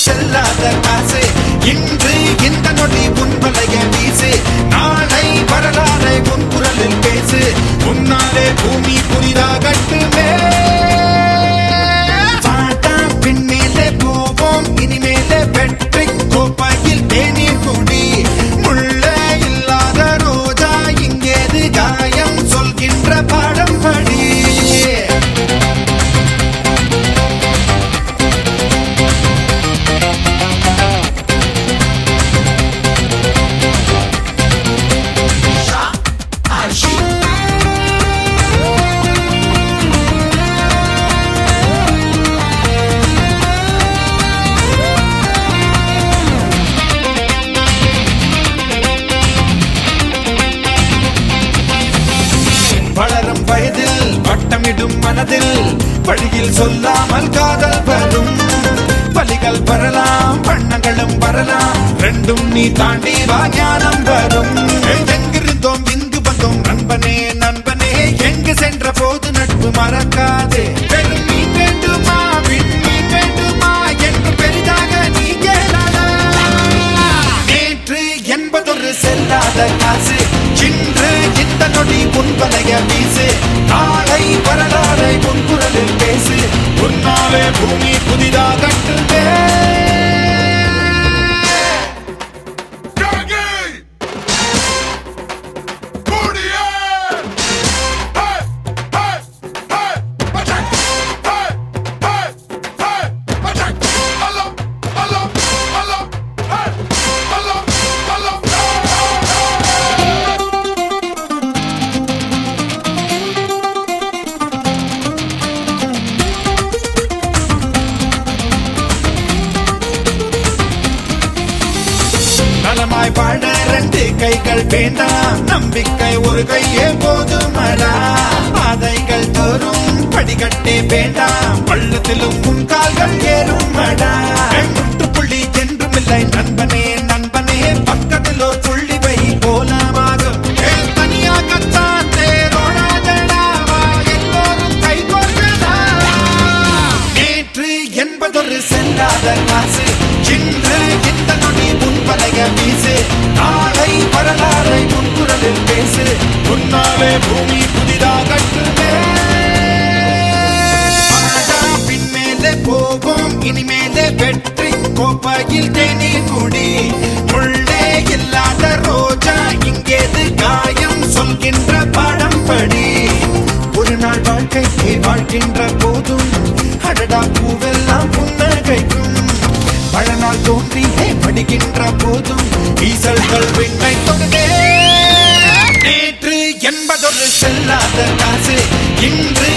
செல்லாத காசு இன்று இந்த நொடி உன் வலைய வீசு நாளை வரலாறை உன் குரலில் பேசு முன்னாலே பூமி புதிதாகட்டுமே பாட்டா பின்மேலே போவோம் இனிமேலே வெற்றி கோப்பாயில் தேநீர் குடி முள்ளே இல்லாத ரோஜா இங்கேது காயம் சொல்கின்ற பாடம் படி வளரும் வயதில் வட்டமிடும் மனதில் வழியில் சொல்லாமல் காதல் வரும் வலிகள் வரலாம் வண்ணங்களும் வரலாம் ரெண்டும் நீ தாண்டி வா ஞானம் வரும் எங்கிருந்தோம் இங்கு வந்தோம் நண்பனே நண்பனே எங்கு சென்ற போது நட்பு மறக்காதே பெரும் மீன் வேண்டுமா விண்மீன் வேண்டுமா என்று பெரிதாக நீ கேளாதா நேற்று என்பதொரு செல்லாத காசு இன்று இந்த நொடி உன் வலைய வீசு நாளை வரலாறை உன் குரலில் பேசு உன்னாலே பூமி புதிதாகட்டுமே Gaggy! Booty-a! Hey! Hey! Hey! Attack! Hey! Hey! Hey! Attack! Allah! Allah! Allah! Hey! Allah! Allah! நலமாய் வாழ ரெண்டு கைகள் வேண்டாம் நம்பிக்கை ஒரு கையே போதுமடா பாதைகள் தோறும் படிக்கட்டே வேண்டாம் பள்ளத்திலும் உன் கால்கள் ஏறுமடா முற்றுப்புள்ளி என்றுமில்லை நண்பனே நண்பனே பக்கத்தில் ஒரு புள்ளி வை போலமாகும் ஏன் தனியாகத்தான் தேரோடாதடா வா எல்லோரும் கை கோர்க்கடா நேற்று என்பதொரு செல்லாத காசு இன்று இந்த நொடி உன் வலைய வீசு நாளை வரலாறை உன் குரலில் பேசு உன்னாலே பூமி புதிதாகட்டுமே பாடா பின்மேலே போவோம் இனிமேலே வெற்றி கோப்பையில் தேநீர் குடி முள்ளே இல்லாத ரோஜா இங்கேது காயம் சொல்கின்ற பாடம் படி ஒரு நாள் வாழ்க்கைக்கு வாழ்கின்ற போதும் அடடா பூவெல்லாம் புன்னகைக்கும் பழநாள் தோன்றி படிக்கின்ற போதும் ஈசல்கள் விண்ணை தொடுதே நேற்று என்பதொரு செல்லாத காசு இன்று